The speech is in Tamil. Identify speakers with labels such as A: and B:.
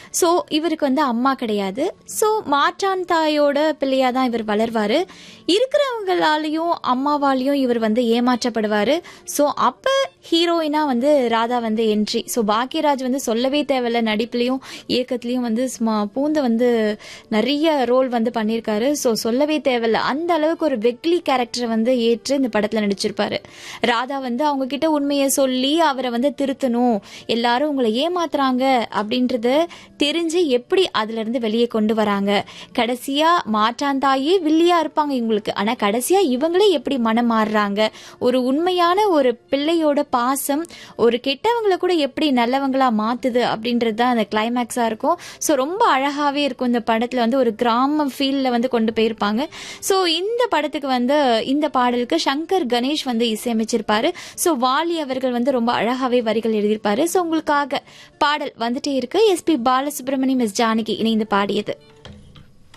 A: ஸோ இவருக்கு வந்து அம்மா கிடையாது ஸோ மாற்றான் தாயோட பிள்ளையாக தான் இவர் வளர்வார் இருக்கிறவங்களாலையும் அம்மாவாலையும் இவர் வந்து ஏமாற்றப்படுவார் ஸோ அப்போ ஹீரோயினாக வந்து ராதா வந்து என்ட்ரி ஸோ பாக்யராஜ் வந்து சொல்லவே தேவையில்ல நடிப்புலையும் இயக்கத்துலையும் வந்து சும்மா பூந்து வந்து நிறைய ரோல் வந்து பண்ணியிருக்காரு ஸோ சொல்லவே தேவையில்ல அந்த அளவுக்கு ஒரு வெக்லி கேரக்டரை வந்து ஏற்று இந்த படத்தில் நடிச்சிருப்பாரு ராதா வந்து அவங்க கிட்ட உண்மையை சொல்லி அவரை வந்து திருத்தணும் எல்லாரும் உங்களை ஏமாத்துறாங்க அப்படின்றத தெரிஞ்சு எப்படி அதுல இருந்து வெளியே கொண்டு வராங்க கடைசியா மாற்றாந்தாயே வில்லியா இருப்பாங்க இவங்களுக்கு ஆனா கடைசியா இவங்களே எப்படி மனம் மாறுறாங்க ஒரு உண்மையான ஒரு பிள்ளையோட பாசம் ஒரு கெட்டவங்களை கூட எப்படி நல்லவங்களா மாத்துது அப்படின்றது தான் அந்த கிளைமேக்ஸா இருக்கும் ஸோ ரொம்ப அழகாவே இருக்கும் இந்த படத்துல வந்து ஒரு கிராம ஃபீல்ல வந்து கொண்டு போயிருப்பாங்க ஸோ இந்த படத்துக்கு வந்து இந்த பாடலுக்கு சங்கர் கணேஷ் வந்து இசையமைச்சிருப்பாரு ஸோ வாலி அவர்கள் வந்து ரொம்ப அழகாவே வரிகள் எழுதியிருப்பாரு ஸோ உங்களுக்காக பாடல் வந்துட்டே இருக்கு எஸ்பி பாலசுப்ரமணியம் எஸ் ஜானகி இணைந்து பாடியது